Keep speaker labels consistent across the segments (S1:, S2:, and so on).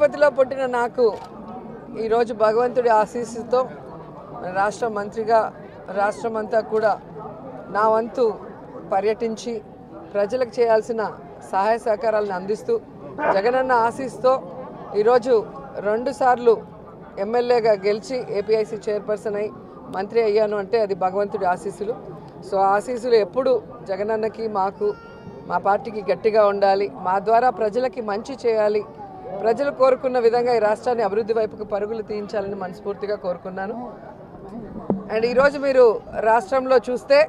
S1: తిరుపతిలో పుట్టిన నాకు ఈరోజు భగవంతుడి ఆశీస్సుతో మన రాష్ట్ర మంత్రిగా రాష్ట్రం అంతా కూడా నా వంతు పర్యటించి ప్రజలకు చేయాల్సిన సహాయ సహకారాలను అందిస్తూ జగనన్న ఆశీస్తో ఈరోజు రెండుసార్లు ఎమ్మెల్యేగా గెలిచి ఏపీఐసి చైర్పర్సన్ అయి మంత్రి అయ్యాను అంటే అది భగవంతుడి ఆశీస్సులు సో ఆ ఆశీస్సులు ఎప్పుడు జగనన్నకి మాకు మా పార్టీకి గట్టిగా ఉండాలి మా ద్వారా ప్రజలకి మంచి చేయాలి ప్రజలు కోరుకున్న విధంగా ఈ రాష్ట్రాన్ని అభివృద్ధి వైపుకు పరుగులు తీయించాలని మనస్ఫూర్తిగా కోరుకున్నాను అండ్ ఈరోజు మీరు రాష్ట్రంలో చూస్తే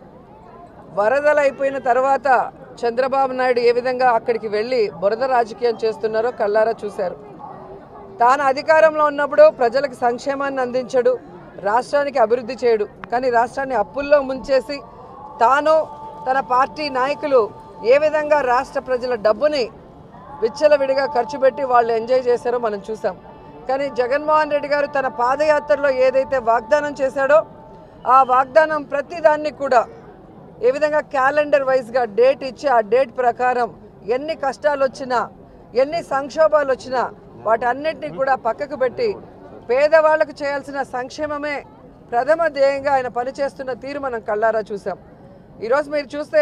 S1: వరదలు అయిపోయిన తర్వాత చంద్రబాబు నాయుడు ఏ విధంగా అక్కడికి వెళ్ళి బురద రాజకీయం చేస్తున్నారో కల్లారా చూశారు తాను అధికారంలో ఉన్నప్పుడు ప్రజలకు సంక్షేమాన్ని అందించడు రాష్ట్రానికి అభివృద్ధి చేయడు కానీ రాష్ట్రాన్ని అప్పుల్లో ముంచేసి తాను తన పార్టీ నాయకులు ఏ విధంగా రాష్ట్ర ప్రజల డబ్బుని విచ్చలవిడిగా ఖర్చు పెట్టి వాళ్ళు ఎంజాయ్ చేశారో మనం చూసాం కానీ జగన్మోహన్ రెడ్డి గారు తన పాదయాత్రలో ఏదైతే వాగ్దానం చేశాడో ఆ వాగ్దానం ప్రతి దాన్ని కూడా ఏ విధంగా క్యాలెండర్ వైజ్గా డేట్ ఇచ్చి ఆ డేట్ ప్రకారం ఎన్ని కష్టాలు వచ్చినా ఎన్ని సంక్షోభాలు వచ్చినా వాటన్నిటిని కూడా పక్కకు పెట్టి పేదవాళ్లకు చేయాల్సిన సంక్షేమమే ప్రథమ ధ్యేయంగా ఆయన పనిచేస్తున్న తీరు మనం కళ్ళారా చూసాం ఈరోజు మీరు చూస్తే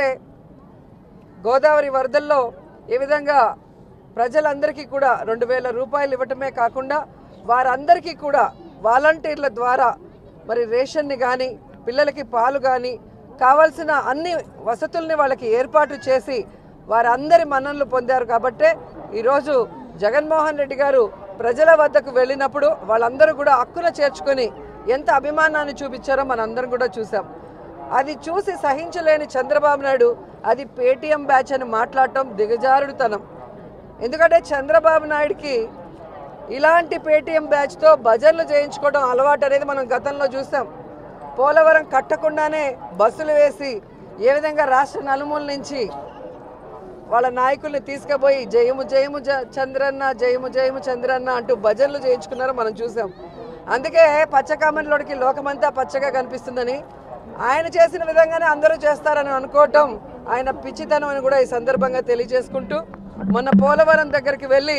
S1: గోదావరి వరదల్లో ఏ విధంగా ప్రజలందరికీ కూడా రెండు వేల రూపాయలు ఇవ్వటమే కాకుండా వారందరికీ కూడా వాలంటీర్ల ద్వారా మరి రేషన్ని కానీ పిల్లలకి పాలు కానీ కావాల్సిన అన్ని వసతుల్ని వాళ్ళకి ఏర్పాటు చేసి వారందరి మన్ననలు పొందారు కాబట్టే ఈరోజు జగన్మోహన్ రెడ్డి గారు ప్రజల వద్దకు వెళ్ళినప్పుడు వాళ్ళందరూ కూడా హక్కున చేర్చుకొని ఎంత అభిమానాన్ని చూపించారో మనందరం కూడా చూసాం అది చూసి సహించలేని చంద్రబాబు నాయుడు అది పేటీఎం బ్యాచ్ అని మాట్లాడటం దిగజారుడుతనం ఎందుకంటే చంద్రబాబు నాయుడికి ఇలాంటి పేటీఎం బ్యాచ్తో భజనలు చేయించుకోవడం అలవాటు అనేది మనం గతంలో చూసాం పోలవరం కట్టకుండానే బస్సులు వేసి ఏ విధంగా రాష్ట్ర నలుమూల నుంచి వాళ్ళ నాయకుల్ని తీసుకుపోయి జయము జయము జ- చంద్రన్న జయము జయము చంద్రన్న అంటూ భజనలు చేయించుకున్నారో మనం చూసాం అందుకే పచ్చకామెరలోడికి లోకమంతా పచ్చగా కనిపిస్తుందని ఆయన చేసిన విధంగానే అందరూ చేస్తారని అనుకోవటం ఆయన పిచ్చితనం అని కూడా ఈ సందర్భంగా తెలియజేసుకుంటూ మొన్న పోలవరం దగ్గరికి వెళ్ళి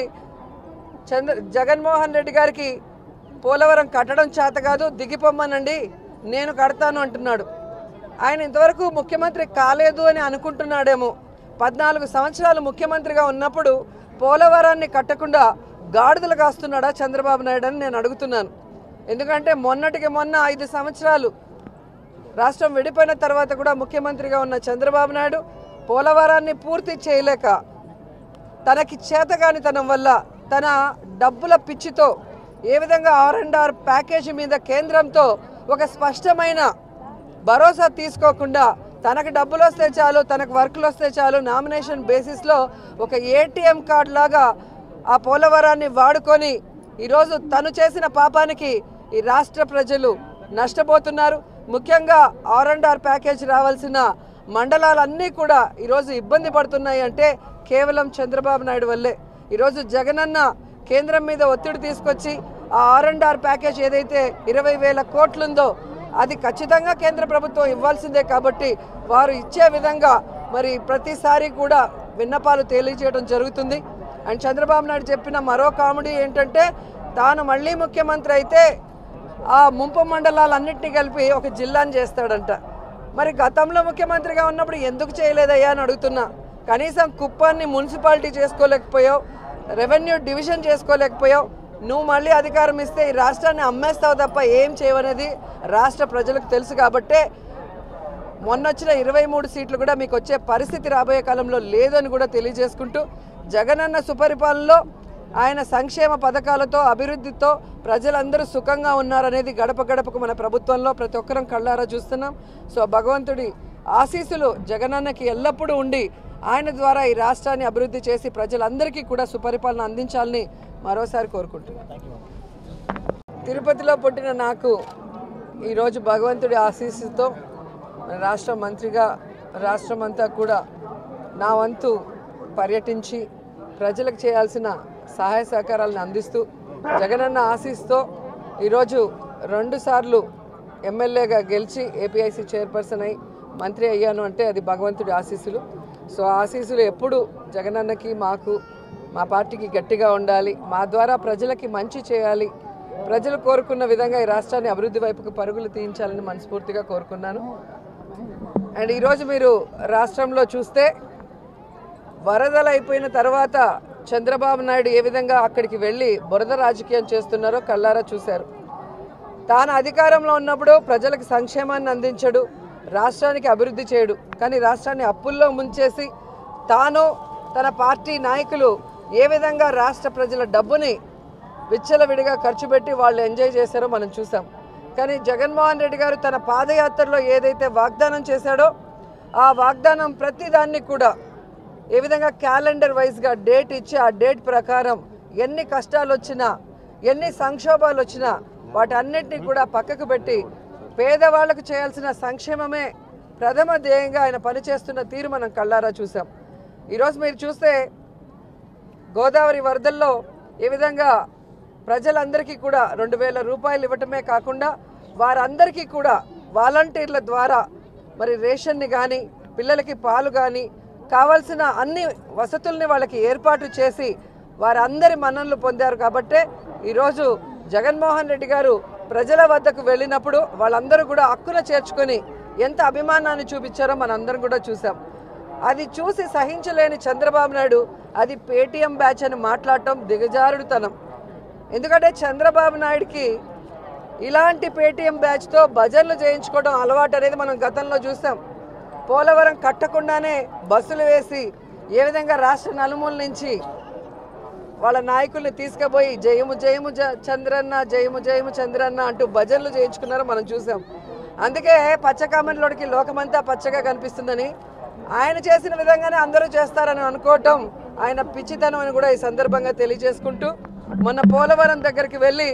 S1: చంద్ర జగన్మోహన్ రెడ్డి గారికి పోలవరం కట్టడం చేత కాదు దిగిపోమ్మనండి నేను కడతాను అంటున్నాడు ఆయన ఇంతవరకు ముఖ్యమంత్రి కాలేదు అని అనుకుంటున్నాడేమో పద్నాలుగు సంవత్సరాలు ముఖ్యమంత్రిగా ఉన్నప్పుడు పోలవరాన్ని కట్టకుండా గాడిదలు కాస్తున్నాడా చంద్రబాబు నాయుడు అని నేను అడుగుతున్నాను ఎందుకంటే మొన్నటికి మొన్న ఐదు సంవత్సరాలు రాష్ట్రం విడిపోయిన తర్వాత కూడా ముఖ్యమంత్రిగా ఉన్న చంద్రబాబు నాయుడు పోలవరాన్ని పూర్తి చేయలేక తనకి చేతగానితనం వల్ల తన డబ్బుల పిచ్చితో ఏ విధంగా ఆర్ అండ్ ఆర్ ప్యాకేజీ మీద కేంద్రంతో ఒక స్పష్టమైన భరోసా తీసుకోకుండా తనకు డబ్బులు వస్తే చాలు తనకు వర్క్లు వస్తే చాలు నామినేషన్ బేసిస్లో ఒక ఏటీఎం కార్డ్ లాగా ఆ పోలవరాన్ని వాడుకొని ఈరోజు తను చేసిన పాపానికి ఈ రాష్ట్ర ప్రజలు నష్టపోతున్నారు ముఖ్యంగా ఆర్ అండ్ ఆర్ ప్యాకేజ్ రావాల్సిన మండలాలన్నీ కూడా ఈరోజు ఇబ్బంది పడుతున్నాయి అంటే కేవలం చంద్రబాబు నాయుడు వల్లే ఈరోజు జగనన్న కేంద్రం మీద ఒత్తిడి తీసుకొచ్చి ఆ ఆర్ అండ్ ఆర్ ప్యాకేజ్ ఏదైతే ఇరవై వేల కోట్లుందో అది ఖచ్చితంగా కేంద్ర ప్రభుత్వం ఇవ్వాల్సిందే కాబట్టి వారు ఇచ్చే విధంగా మరి ప్రతిసారి కూడా విన్నపాలు తెలియజేయడం జరుగుతుంది అండ్ చంద్రబాబు నాయుడు చెప్పిన మరో కామెడీ ఏంటంటే తాను మళ్ళీ ముఖ్యమంత్రి అయితే ఆ ముంపు మండలాలన్నింటినీ కలిపి ఒక జిల్లాని చేస్తాడంట మరి గతంలో ముఖ్యమంత్రిగా ఉన్నప్పుడు ఎందుకు చేయలేదయ్యా అని అడుగుతున్నా కనీసం కుప్పాన్ని మున్సిపాలిటీ చేసుకోలేకపోయావు రెవెన్యూ డివిజన్ చేసుకోలేకపోయావు నువ్వు మళ్ళీ అధికారం ఇస్తే ఈ రాష్ట్రాన్ని అమ్మేస్తావు తప్ప ఏం చేయవనేది రాష్ట్ర ప్రజలకు తెలుసు కాబట్టే మొన్నొచ్చిన ఇరవై మూడు సీట్లు కూడా మీకు వచ్చే పరిస్థితి రాబోయే కాలంలో లేదని కూడా తెలియజేసుకుంటూ జగనన్న సుపరిపాలనలో ఆయన సంక్షేమ పథకాలతో అభివృద్ధితో ప్రజలందరూ సుఖంగా ఉన్నారనేది గడప గడపకు మన ప్రభుత్వంలో ప్రతి ఒక్కరం కళ్ళారా చూస్తున్నాం సో భగవంతుడి ఆశీస్సులు జగనన్నకి ఎల్లప్పుడూ ఉండి ఆయన ద్వారా ఈ రాష్ట్రాన్ని అభివృద్ధి చేసి ప్రజలందరికీ కూడా సుపరిపాలన అందించాలని మరోసారి కోరుకుంటున్నాను తిరుపతిలో పుట్టిన నాకు ఈరోజు భగవంతుడి ఆశీస్సుతో మన రాష్ట్ర మంత్రిగా రాష్ట్రం అంతా కూడా నా వంతు పర్యటించి ప్రజలకు చేయాల్సిన సహాయ సహకారాలను అందిస్తూ జగనన్న ఆశీస్తో ఈరోజు రెండుసార్లు ఎమ్మెల్యేగా గెలిచి ఏపీఐసి చైర్పర్సన్ అయి మంత్రి అయ్యాను అంటే అది భగవంతుడి ఆశీస్సులు సో ఆ ఆశీస్సులు ఎప్పుడు జగనన్నకి మాకు మా పార్టీకి గట్టిగా ఉండాలి మా ద్వారా ప్రజలకి మంచి చేయాలి ప్రజలు కోరుకున్న విధంగా ఈ రాష్ట్రాన్ని అభివృద్ధి వైపుకు పరుగులు తీయించాలని మనస్ఫూర్తిగా కోరుకున్నాను అండ్ ఈరోజు మీరు రాష్ట్రంలో చూస్తే వరదలు అయిపోయిన తర్వాత చంద్రబాబు నాయుడు ఏ విధంగా అక్కడికి వెళ్ళి బురద రాజకీయం చేస్తున్నారో కల్లారా చూశారు తాను అధికారంలో ఉన్నప్పుడు ప్రజలకు సంక్షేమాన్ని అందించడు రాష్ట్రానికి అభివృద్ధి చేయడు కానీ రాష్ట్రాన్ని అప్పుల్లో ముంచేసి తాను తన పార్టీ నాయకులు ఏ విధంగా రాష్ట్ర ప్రజల డబ్బుని విచ్చలవిడిగా ఖర్చు పెట్టి వాళ్ళు ఎంజాయ్ చేశారో మనం చూసాం కానీ జగన్మోహన్ రెడ్డి గారు తన పాదయాత్రలో ఏదైతే వాగ్దానం చేశాడో ఆ వాగ్దానం ప్రతిదాన్ని కూడా ఏ విధంగా క్యాలెండర్ వైజ్గా డేట్ ఇచ్చి ఆ డేట్ ప్రకారం ఎన్ని కష్టాలు వచ్చినా ఎన్ని సంక్షోభాలు వచ్చినా వాటన్నిటిని కూడా పక్కకు పెట్టి పేదవాళ్లకు చేయాల్సిన సంక్షేమమే ప్రథమ ధ్యేయంగా ఆయన పనిచేస్తున్న తీరు మనం కళ్ళారా చూసాం ఈరోజు మీరు చూస్తే గోదావరి వరదల్లో ఏ విధంగా ప్రజలందరికీ కూడా రెండు వేల రూపాయలు ఇవ్వటమే కాకుండా వారందరికీ కూడా వాలంటీర్ల ద్వారా మరి రేషన్ని కానీ పిల్లలకి పాలు కానీ కావాల్సిన అన్ని వసతుల్ని వాళ్ళకి ఏర్పాటు చేసి వారందరి మన్ననలు పొందారు కాబట్టే ఈరోజు జగన్మోహన్ రెడ్డి గారు ప్రజల వద్దకు వెళ్ళినప్పుడు వాళ్ళందరూ కూడా హక్కున చేర్చుకొని ఎంత అభిమానాన్ని చూపించారో మనందరం కూడా చూసాం అది చూసి సహించలేని చంద్రబాబు నాయుడు అది పేటీఎం బ్యాచ్ అని మాట్లాడటం దిగజారుడుతనం ఎందుకంటే చంద్రబాబు నాయుడికి ఇలాంటి పేటీఎం బ్యాచ్తో భజనలు చేయించుకోవడం అలవాటు అనేది మనం గతంలో చూసాం పోలవరం కట్టకుండానే బస్సులు వేసి ఏ విధంగా రాష్ట్ర నలుమూల నుంచి వాళ్ళ నాయకుల్ని తీసుకుపోయి జయము జయము జ- చంద్రన్న జయము జయము చంద్రన్న అంటూ భజనలు చేయించుకున్నారో మనం చూసాం అందుకే పచ్చకామెరలోడికి లోకమంతా పచ్చగా కనిపిస్తుందని ఆయన చేసిన విధంగానే అందరూ చేస్తారని అనుకోవటం ఆయన పిచ్చితనం అని కూడా ఈ సందర్భంగా తెలియజేసుకుంటూ మొన్న పోలవరం దగ్గరికి వెళ్ళి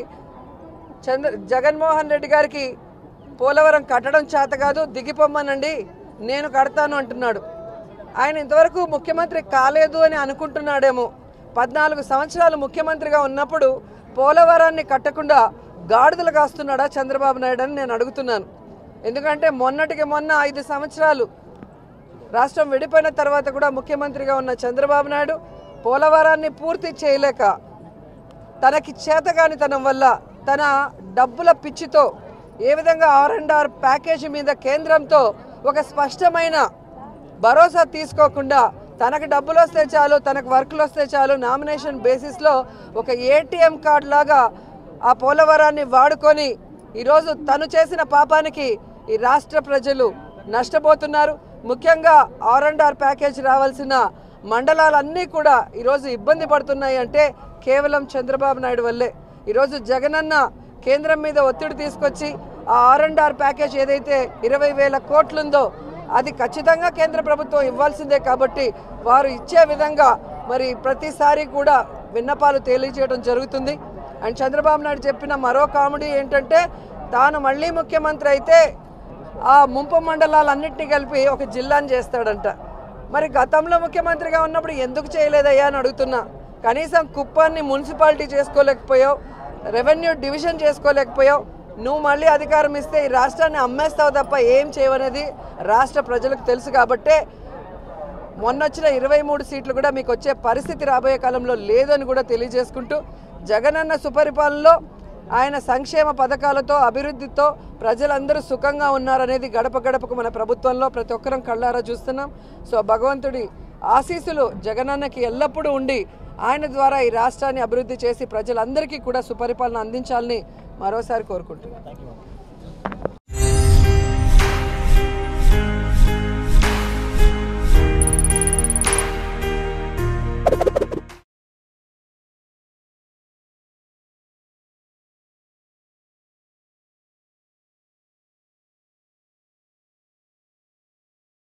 S1: చంద్ర జగన్మోహన్ రెడ్డి గారికి పోలవరం కట్టడం చేత కాదు దిగిపోమ్మనండి నేను కడతాను అంటున్నాడు ఆయన ఇంతవరకు ముఖ్యమంత్రి కాలేదు అని అనుకుంటున్నాడేమో పద్నాలుగు సంవత్సరాలు ముఖ్యమంత్రిగా ఉన్నప్పుడు పోలవరాన్ని కట్టకుండా గాడిదలు కాస్తున్నాడా చంద్రబాబు నాయుడు అని నేను అడుగుతున్నాను ఎందుకంటే మొన్నటికి మొన్న ఐదు సంవత్సరాలు రాష్ట్రం విడిపోయిన తర్వాత కూడా ముఖ్యమంత్రిగా ఉన్న చంద్రబాబు నాయుడు పోలవరాన్ని పూర్తి చేయలేక తనకి చేతగానితనం వల్ల తన డబ్బుల పిచ్చితో ఏ విధంగా ఆర్ అండ్ ఆర్ ప్యాకేజీ మీద కేంద్రంతో ఒక స్పష్టమైన భరోసా తీసుకోకుండా తనకు డబ్బులు వస్తే చాలు తనకు వర్క్లు వస్తే చాలు నామినేషన్ బేసిస్లో ఒక ఏటీఎం కార్డ్ లాగా ఆ పోలవరాన్ని వాడుకొని ఈరోజు తను చేసిన పాపానికి ఈ రాష్ట్ర ప్రజలు నష్టపోతున్నారు ముఖ్యంగా ఆర్ అండ్ ఆర్ ప్యాకేజ్ రావాల్సిన మండలాలన్నీ కూడా ఈరోజు ఇబ్బంది పడుతున్నాయి అంటే కేవలం చంద్రబాబు నాయుడు వల్లే ఈరోజు జగనన్న కేంద్రం మీద ఒత్తిడి తీసుకొచ్చి ఆ ఆర్ అండ్ ఆర్ ప్యాకేజ్ ఏదైతే ఇరవై వేల కోట్లుందో అది ఖచ్చితంగా కేంద్ర ప్రభుత్వం ఇవ్వాల్సిందే కాబట్టి వారు ఇచ్చే విధంగా మరి ప్రతిసారి కూడా విన్నపాలు తెలియజేయడం జరుగుతుంది అండ్ చంద్రబాబు నాయుడు చెప్పిన మరో కామెడీ ఏంటంటే తాను మళ్ళీ ముఖ్యమంత్రి అయితే ఆ ముంపు మండలాలన్నింటినీ కలిపి ఒక జిల్లాని చేస్తాడంట మరి గతంలో ముఖ్యమంత్రిగా ఉన్నప్పుడు ఎందుకు చేయలేదయ్యా అని అడుగుతున్నా కనీసం కుప్పాన్ని మున్సిపాలిటీ చేసుకోలేకపోయావు రెవెన్యూ డివిజన్ చేసుకోలేకపోయావు నువ్వు మళ్ళీ అధికారం ఇస్తే ఈ రాష్ట్రాన్ని అమ్మేస్తావు తప్ప ఏం చేయవనేది రాష్ట్ర ప్రజలకు తెలుసు కాబట్టే మొన్నొచ్చిన ఇరవై మూడు సీట్లు కూడా మీకు వచ్చే పరిస్థితి రాబోయే కాలంలో లేదని కూడా తెలియజేసుకుంటూ జగనన్న సుపరిపాలనలో ఆయన సంక్షేమ పథకాలతో అభివృద్ధితో ప్రజలందరూ సుఖంగా ఉన్నారనేది గడప గడపకు మన ప్రభుత్వంలో ప్రతి ఒక్కరం కళ్ళారా చూస్తున్నాం సో భగవంతుడి ఆశీస్సులు జగనన్నకి ఎల్లప్పుడూ ఉండి ఆయన ద్వారా ఈ రాష్ట్రాన్ని అభివృద్ధి చేసి ప్రజలందరికీ కూడా సుపరిపాలన అందించాలని మరోసారి కోరుకుంటున్నాను